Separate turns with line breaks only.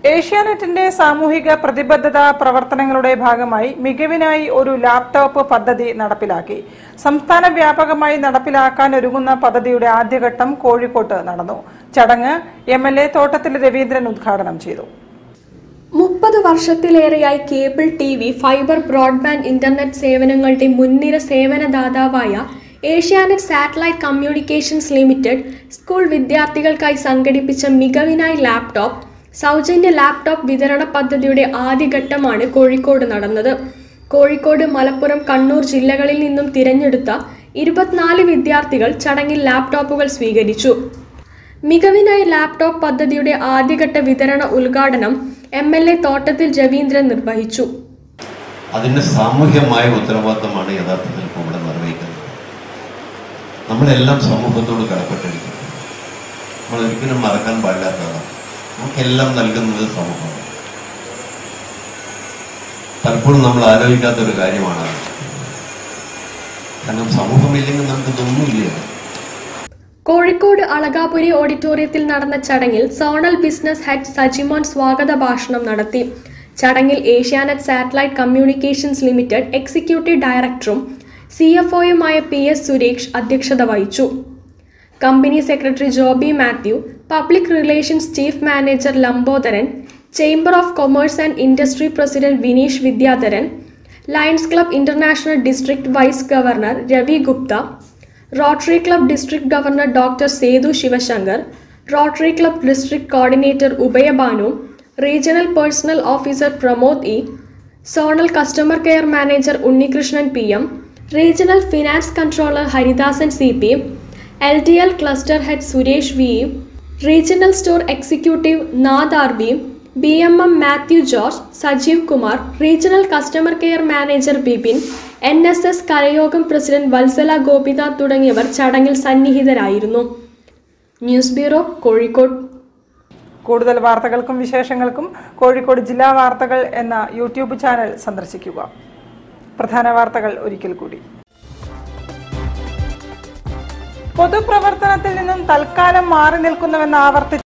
ഏഷ്യാനെറ്റിന്റെ സാമൂഹിക പ്രതിബദ്ധത പ്രവർത്തനങ്ങളുടെ ഭാഗമായി മികവിനായി ഒരു ലാപ്ടോപ്പ് പദ്ധതി നടപ്പിലാക്കി സംസ്ഥാന വ്യാപകമായി നടപ്പിലാക്കാൻ ഒരുങ്ങുന്ന പദ്ധതിയുടെ ആദ്യഘട്ടം കോഴിക്കോട്ട് നടന്നു ചടങ്ങ് എം എൽ എ തോട്ടത്തിൽ രവീന്ദ്രൻ ഉദ്ഘാടനം ചെയ്തു
മുപ്പത് വർഷത്തിലേറെയായി cable T V fibre broadband internet സേവനങ്ങളുടെ മുൻനിര സേവനദാതാവായ Asianet satellite communications limited school വിദ്യാർത്ഥികൾക്കായി സംഘടിപ്പിച്ച മികവിനായി ലാപ്ടോപ്പ് സൗജന്യ ലാപ്ടോപ്പ് വിതരണ പദ്ധതിയുടെ ആദ്യഘട്ടമാണ് കോഴിക്കോട് നടന്നത് കോഴിക്കോട് മലപ്പുറം കണ്ണൂർ ജില്ലകളിൽ നിന്നും തിരഞ്ഞെടുത്ത ഇരുപത്തിനാല് വിദ്യാർത്ഥികൾ ചടങ്ങിൽ ലാപ്ടോപ്പുകൾ സ്വീകരിച്ചു മികവിനായി ലാപ്ടോപ്പ് പദ്ധതിയുടെ ആദ്യഘട്ട വിതരണ ഉദ്ഘാടനം എം എൽ എ തോട്ടത്തിൽ രവീന്ദ്രൻ നിർവഹിച്ചു
അതിൻ്റെ സാമൂഹ്യമായ ഉത്തരവാദിത്തമാണ് യഥാർത്ഥത്തിൽ ഇപ്പോൾ ഇവിടെ നിർവഹിക്കുന്നത് നമ്മളെല്ലാം സമൂഹത്തോട് കടപ്പെട്ടിരിക്കുന്നു നമ്മൾ ഒരിക്കലും മറക്കാൻ പാടില്ലാത്തതാണ് നമുക്കെല്ലാം നൽകുന്നത് സമൂഹമാണ് പലപ്പോഴും നമ്മൾ ആലോചിക്കാത്ത ഒരു കാര്യമാണ് അത്. കാരണം സമൂഹമില്ലെങ്കിൽ നമുക്ക് ഇതൊന്നുമില്ല
കോഴിക്കോട് അളകാപുരി ഓഡിറ്റോറിയത്തിൽ നടന്ന ചടങ്ങിൽ സോണൽ ബിസിനസ് ഹെഡ് സജിമോൻ സ്വാഗത ഭാഷണം നടത്തി ചടങ്ങിൽ Asianet satellite communications limited executive ഡയറക്ടറും സി എഫ് ഒയുമായ പി എസ് സുരേഷ് അധ്യക്ഷത വഹിച്ചു company secretary Joby Mathew public relations chief manager Lambodaran chamber of commerce and industry president Vineesh Vidyadharan Lions club international district vice governor Ravi Gupta Rotary club district governor doctor Sethu Sivasankar Rotary club district coordinator Ubhayabhanu regional personnel officer Pramod E zonal customer care manager Unnikrishnan P M regional finance controller Haridasan C P L D L cluster head Suresh V regional store executive Nad R V B M M Mathew George Sajeev Kumar regional customer care manager Bipin N S S കരയോഗം president Vatsala Gopinath തുടങ്ങിയവർ ചടങ്ങിൽ സന്നിഹിതരായിരുന്നു news bureau Kozhikode
കൂടുതൽ വാർത്തകൾക്കും വിശേഷങ്ങൾക്കും കോഴിക്കോട് ജില്ലാ വാർത്തകൾ എന്ന YouTube channel സന്ദർശിക്കുക പ്രധാന വാർത്തകൾ ഒരിക്കൽ കൂടി പൊതുപ്രവർത്തനത്തിൽ നിന്നും തൽക്കാലം മാറി നിൽക്കുന്നുവെന്ന് ആവർത്തിച്ച്